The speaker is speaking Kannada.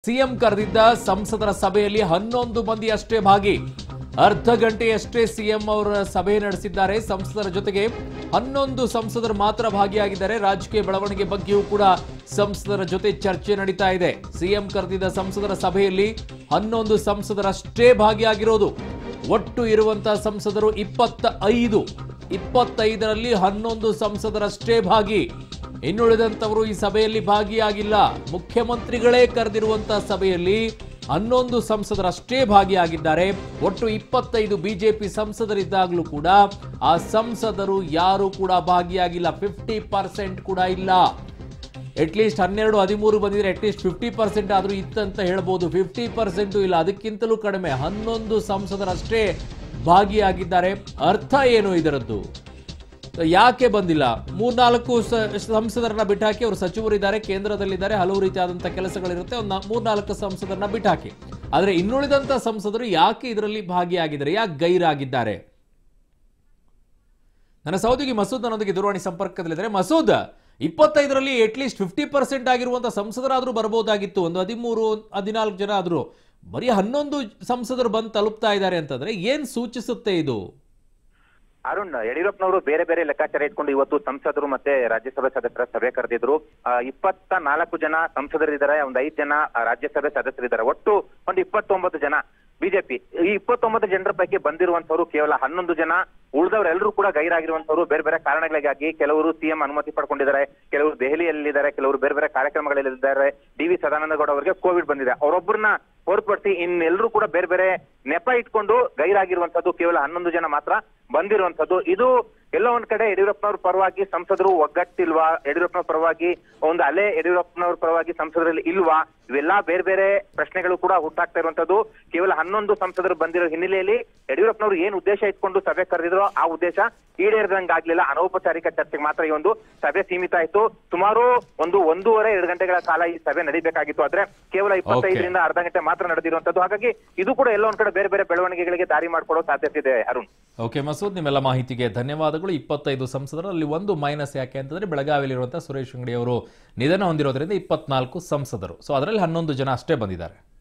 ಸಿಎಂ ಕರೆದಿದ್ದ ಸಂಸದರ ಸಭೆಯಲ್ಲಿ ಹನ್ನೊಂದು ಮಂದಿ ಅಷ್ಟೇ ಭಾಗಿ ಅರ್ಧ ಗಂಟೆಯಷ್ಟೇ ಸಿಎಂ ಅವರ ಸಭೆ ನಡೆಸಿದ್ದಾರೆ ಸಂಸದರ ಜೊತೆಗೆ ಹನ್ನೊಂದು ಸಂಸದರು ಮಾತ್ರ ಭಾಗಿಯಾಗಿದ್ದಾರೆ ರಾಜಕೀಯ ಬೆಳವಣಿಗೆ ಬಗ್ಗೆಯೂ ಕೂಡ ಸಂಸದರ ಜೊತೆ ಚರ್ಚೆ ನಡೀತಾ ಇದೆ ಸಿಎಂ ಕರೆದಿದ್ದ ಸಂಸದರ ಸಭೆಯಲ್ಲಿ ಹನ್ನೊಂದು ಸಂಸದರಷ್ಟೇ ಭಾಗಿಯಾಗಿರೋದು ಒಟ್ಟು ಇರುವಂತಹ ಸಂಸದರು ಇಪ್ಪತ್ತ ಐದು ಇಪ್ಪತ್ತೈದರಲ್ಲಿ ಹನ್ನೊಂದು ಸಂಸದರಷ್ಟೇ ಭಾಗಿ ಇನ್ನುಳಿದಂತವರು ಈ ಸಭೆಯಲ್ಲಿ ಭಾಗಿಯಾಗಿಲ್ಲ ಮುಖ್ಯಮಂತ್ರಿಗಳೇ ಕರೆದಿರುವಂತಹ ಸಭೆಯಲ್ಲಿ ಹನ್ನೊಂದು ಸಂಸದರಷ್ಟೇ ಭಾಗಿಯಾಗಿದ್ದಾರೆ ಒಟ್ಟು ಇಪ್ಪತ್ತೈದು ಬಿಜೆಪಿ ಸಂಸದರಿದ್ದಾಗಲೂ ಕೂಡ ಆ ಸಂಸದರು ಯಾರು ಕೂಡ ಭಾಗಿಯಾಗಿಲ್ಲ ಫಿಫ್ಟಿ ಪರ್ಸೆಂಟ್ ಕೂಡ ಇಲ್ಲ ಅಟ್ಲೀಸ್ಟ್ ಹನ್ನೆರಡು ಹದಿಮೂರು ಬಂದಿದ್ರೆ ಅಟ್ಲೀಸ್ಟ್ ಫಿಫ್ಟಿ ಪರ್ಸೆಂಟ್ ಆದರೂ ಇತ್ತಂತ ಹೇಳ್ಬೋದು ಫಿಫ್ಟಿ ಪರ್ಸೆಂಟು ಇಲ್ಲ ಅದಕ್ಕಿಂತಲೂ ಕಡಿಮೆ ಹನ್ನೊಂದು ಸಂಸದರಷ್ಟೇ ಭಾಗಿಯಾಗಿದ್ದಾರೆ ಅರ್ಥ ಏನು ಇದರದ್ದು ಯಾಕೆ ಬಂದಿಲ್ಲ ಮೂರ್ನಾಲ್ಕು ಸ- ಸಂಸದರನ್ನ ಬಿಟ್ಟಾಕಿ ಅವರು ಸಚಿವರಿದ್ದಾರೆ ಕೇಂದ್ರದಲ್ಲಿದ್ದಾರೆ ಹಲವು ರೀತಿಯಾದಂಥ ಕೆಲಸಗಳಿರುತ್ತೆ ಒಂದು ಮೂರ್ನಾಲ್ಕು ಸಂಸದರನ್ನ ಬಿಟ್ಟಾಕಿ ಆದರೆ ಇನ್ನುಳಿದಂಥ ಸಂಸದರು ಯಾಕೆ ಇದರಲ್ಲಿ ಭಾಗಿಯಾಗಿದ್ದಾರೆ ಯಾಕೆ ಗೈರಾಗಿದ್ದಾರೆ ನನ್ನ ಸಹೋದರಿ ಮಸೂದ್ ನನ್ನೊಂದಿಗೆ ದೂರವಾಣಿ ಸಂಪರ್ಕದಲ್ಲಿದ್ದಾರೆ ಮಸೂದ್ ಇಪ್ಪತ್ತೈದರಲ್ಲಿ ಅಟ್ಲೀಸ್ಟ್ ಫಿಫ್ಟಿ ಪರ್ಸೆಂಟ್ ಆಗಿರುವಂತ ಸಂಸದರಾದ್ರೂ ಬರ್ಬೋದಾಗಿತ್ತು ಒಂದು ಹದಿಮೂರು ಹದಿನಾಲ್ಕು ಜನ ಆದ್ರೂ ಬರೀ ಹನ್ನೊಂದು ಸಂಸದರು ಬಂದು ತಲುಪ್ತಾ ಇದ್ದಾರೆ ಅಂತಂದ್ರೆ ಏನ್ ಸೂಚಿಸುತ್ತೆ ಇದು ಅರುಣ್ ಯಡಿಯೂರಪ್ಪನವರು ಬೇರೆ ಬೇರೆ ಲೆಕ್ಕಾಚಾರ ಇಟ್ಕೊಂಡು ಇವತ್ತು ಸಂಸದರು ಮತ್ತೆ ರಾಜ್ಯಸಭೆ ಸದಸ್ಯರ ಸಭೆ ಕರೆದಿದ್ರು ಆ, ಇಪ್ಪತ್ತ ನಾಲ್ಕು ಜನ ಸಂಸದರಿದ್ದಾರೆ ಒಂದ್ ಐದ್ ಜನ ಆ, ರಾಜ್ಯಸಭೆ ಸದಸ್ಯರಿದ್ದಾರೆ ಒಟ್ಟು ಒಂದು ಇಪ್ಪತ್ತೊಂಬತ್ತು ಜನ ಬಿಜೆಪಿ ಈ ಇಪ್ಪತ್ತೊಂಬತ್ತು ಜನರ ಪೈಕಿ ಬಂದಿರುವಂತವರು ಕೇವಲ ಹನ್ನೊಂದು ಜನ ಉಳಿದವರೆಲ್ಲರೂ ಕೂಡ ಗೈರಾಗಿರುವಂತವರು ಬೇರೆ ಬೇರೆ ಕಾರಣಗಳಿಗಾಗಿ ಕೆಲವರು ಸಿಎಂ ಅನುಮತಿ ಪಡ್ಕೊಂಡಿದ್ದಾರೆ ಕೆಲವರು ದೆಹಲಿಯಲ್ಲಿದ್ದಾರೆ ಕೆಲವರು ಬೇರೆ ಬೇರೆ ಕಾರ್ಯಕ್ರಮಗಳಲ್ಲಿದ್ದಾರೆ ಡಿ ವಿ ಸದಾನಂದ ಗೌಡ ಅವರಿಗೆ ಕೋವಿಡ್ ಬಂದಿದೆ ಅವರೊಬ್ಬರನ್ನ ಹೊರತುಪಡಿಸಿ ಇನ್ನೆಲ್ಲರೂ ಕೂಡ ಬೇರೆ ಬೇರೆ ನೆಪ ಇಟ್ಕೊಂಡು ಗೈರಾಗಿರುವಂತದ್ದು ಕೇವಲ ಹನ್ನೊಂದು ಜನ ಮಾತ್ರ ಬಂದಿರುವಂತದ್ದು ಇದು ಎಲ್ಲೋ ಒಂದ್ ಕಡೆ ಯಡಿಯೂರಪ್ಪನವ್ರ ಪರವಾಗಿ ಸಂಸದರು ಒಗ್ಗಟ್ಟಿಲ್ವಾ ಯಡಿಯೂರಪ್ಪನವ್ರ ಪರವಾಗಿ ಒಂದು ಅಲೆ ಯಡಿಯೂರಪ್ಪನವ್ರ ಪರವಾಗಿ ಸಂಸದರಲ್ಲಿ ಇಲ್ವಾ ಇವೆಲ್ಲಾ ಬೇರೆ ಬೇರೆ ಪ್ರಶ್ನೆಗಳು ಕೂಡ ಹುಟ್ಟಾಗ್ತಾ ಇರುವಂತದ್ದು ಕೇವಲ ಹನ್ನೊಂದು ಸಂಸದರು ಬಂದಿರೋ ಹಿನ್ನೆಲೆಯಲ್ಲಿ ಯಡಿಯೂರಪ್ಪನವರು ಏನ್ ಉದ್ದೇಶ ಇಟ್ಕೊಂಡು ಸಭೆ ಕರೆದಿದ್ರೋ ಆ ಉದ್ದೇಶ ಈಡೇರಿದಂಗಾಗ್ಲಿಲ್ಲ ಅನೌಪಚಾರಿಕ ಚರ್ಚೆಗೆ ಮಾತ್ರ ಈ ಒಂದು ಸಭೆ ಸೀಮಿತ ಆಯ್ತು ಸುಮಾರು ಒಂದು ಒಂದೂವರೆ ಎರಡು ಗಂಟೆಗಳ ಕಾಲ ಈ ಸಭೆ ನಡೀಬೇಕಾಗಿತ್ತು ಆದ್ರೆ ಕೇವಲ ಇಪ್ಪತ್ತೈದರಿಂದ ಅರ್ಧ ಗಂಟೆ ಮಾತ್ರ ನಡೆದಿರುವಂತದ್ದು ಹಾಗಾಗಿ ಇದು ಕೂಡ ಎಲ್ಲೋ ಒಂದ್ ಕಡೆ ಬೇರೆ ಬೇರೆ ಬೆಳವಣಿಗೆಗಳಿಗೆ ದಾರಿ ಮಾಡ್ಕೊಡೋ ಸಾಧ್ಯತೆ ಇದೆ ಅರುಣ್ ಓಕೆ ಮಸೂದ್ ನಿಮ್ಮೆಲ್ಲ ಮಾಹಿತಿಗೆ ಧನ್ಯವಾದಗಳು ಇಪ್ಪತ್ತೈದು ಸಂಸದರಲ್ಲಿ ಒಂದು ಮೈನಸ್ ಯಾಕೆ ಅಂತಂದ್ರೆ ಬೆಳಗಾವಿಯಲ್ಲಿರುವಂತಹ ಸುರೇಶ್ ಅಂಗಡಿ ಅವರು ನಿಧನ ಹೊಂದಿರೋದ್ರಿಂದ ಇಪ್ಪತ್ನಾಲ್ಕು ಸಂಸದರು ಸೊ ಅದರಲ್ಲಿ ಹನ್ನೊಂದು ಜನ ಅಷ್ಟೇ ಬಂದಿದ್ದಾರೆ